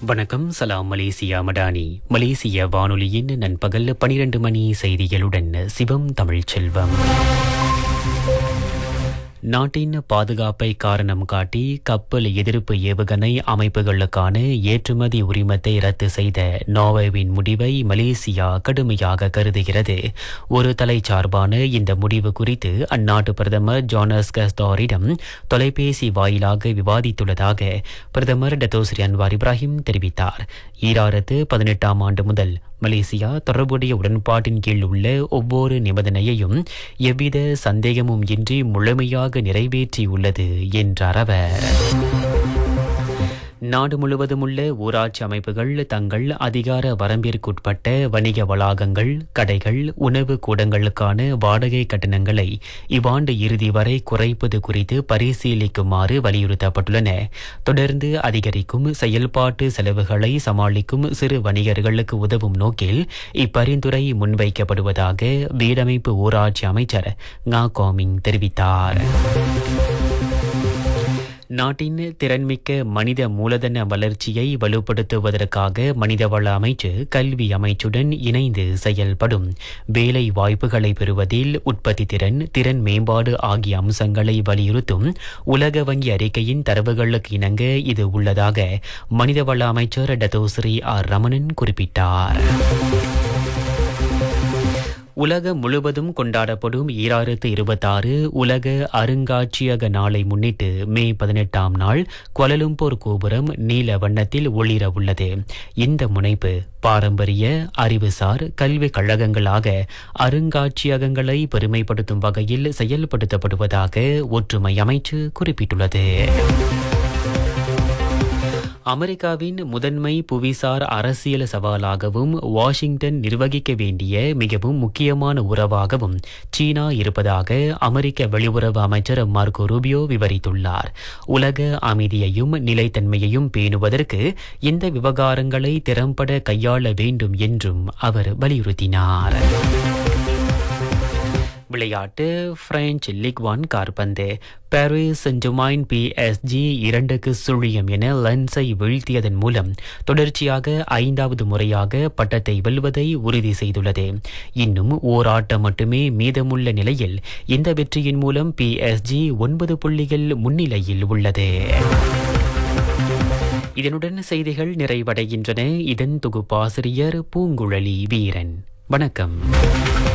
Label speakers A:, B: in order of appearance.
A: வணக்கம் சலாம் மலேசியா மடானி மலேசிய வானொலியின் நண்பகல் பனிரெண்டு மணி செய்திகளுடன் சிவம் தமிழ்ச் செல்வம் நாட்டின் பாதுகாப்பை காரணம் காட்டி கப்பல் எதிர்ப்பு ஏவுகணை அமைப்புகளுக்கான ஏற்றுமதி உரிமத்தை ரத்து செய்த நோர்வேவின் முடிவை மலேசியா கடுமையாக கருதுகிறது ஒரு தலைச்சார்பான இந்த முடிவு குறித்து அந்நாட்டு பிரதமர் ஜோனஸ் கஸ்தாரிடம் தொலைபேசி வாயிலாக விவாதித்துள்ளதாக பிரதமர் டத்தோஸ்ரீ அன்வார் இப்ராஹிம் தெரிவித்தார் ஈராயிரத்து பதினெட்டாம் ஆண்டு முதல் மலேசியா தொடர்புடைய உடன்பாட்டின் கீழ் உள்ள ஒவ்வொரு நிபந்தனையையும் எவ்வித சந்தேகமும் இன்றி முழுமையாக நிறைவேற்றியுள்ளது என்றார் அவர் நாடு முழுவதும் உள்ள ஊராட்சி அமைப்புகள் தங்கள் அதிகார வரம்பிற்குட்பட்ட வணிக வளாகங்கள் கடைகள் உணவு கூடங்களுக்கான வாடகை கட்டணங்களை இவ்வாண்டு இறுதி வரை குறைப்பது குறித்து பரிசீலிக்குமாறு வலியுறுத்தப்பட்டுள்ளன தொடர்ந்து அதிகரிக்கும் செயல்பாட்டு செலவுகளை சமாளிக்கும் சிறு வணிகர்களுக்கு உதவும் நோக்கில் இப்பரிந்துரை முன்வைக்கப்படுவதாக வீடமைப்பு ஊராட்சி அமைச்சர் ngா கோமிங் தெரிவித்தார் நாட்டின் திறன்மிக்க மனித மூலதன வளர்ச்சியை வலுப்படுத்துவதற்காக மனிதவள அமைச்சு கல்வி அமைச்சுடன் இணைந்து செயல்படும் வேலை வாய்ப்புகளை பெறுவதில் உற்பத்தி திறன் திறன் மேம்பாடு ஆகிய அம்சங்களை வலியுறுத்தும் உலக வங்கி அறிக்கையின் தரவுகளுக்கு இணங்க இது உள்ளதாக மனிதவள அமைச்சர் டத்தோஸ்ரீ ஆர் ரமணன் குறிப்பிட்டார் உலகம் முழுவதும் கொண்டாடப்படும் ஈராயிரத்து இருபத்தாறு உலக அருங்காட்சியக நாளை முன்னிட்டு மே பதினெட்டாம் நாள் கொலலும்பூர் கோபுரம் நீல வண்ணத்தில் ஒளிர உள்ளது இந்த முனைப்பு பாரம்பரிய அறிவுசார் கல்விக் கழகங்களாக அருங்காட்சியகங்களை பெருமைப்படுத்தும் வகையில் செயல்படுத்தப்படுவதாக ஒற்றுமை அமைச்சு குறிப்பிட்டுள்ளது அமெரிக்காவின் முதன்மை புவிசார் அரசியல் சவாலாகவும் வாஷிங்டன் நிர்வகிக்க வேண்டிய மிகவும் முக்கியமான உறவாகவும் சீனா இருப்பதாக அமெரிக்க வெளியுறவு அமைச்சர் மார்கோ ரூபியோ விவரித்துள்ளார் உலக அமைதியையும் நிலைத்தன்மையையும் பேணுவதற்கு இந்த விவகாரங்களை திறம்பட கையாள வேண்டும் என்றும் அவர் வலியுறுத்தினார் விளையாட்டு பிரெஞ்சு லீக் ஒன் கார்பந்து பாரிஸ் சென்ஜுமைன் பி எஸ்ஜி இரண்டுக்கு சுழியம் என லென்ஸை வீழ்த்தியதன் மூலம் தொடர்ச்சியாக ஐந்தாவது முறையாக பட்டத்தை வெல்வதை உறுதி செய்துள்ளது இன்னும் ஓர் ஆட்டம் மட்டுமே மீதமுள்ள நிலையில் இந்த வெற்றியின் மூலம் பி எஸ்ஜி ஒன்பது புள்ளிகள் முன்னிலையில் உள்ளது இதனுடன் செய்திகள் நிறைவடைகின்றன இதன் தொகுப்பாசிரியர் பூங்குழலி வீரன் வணக்கம்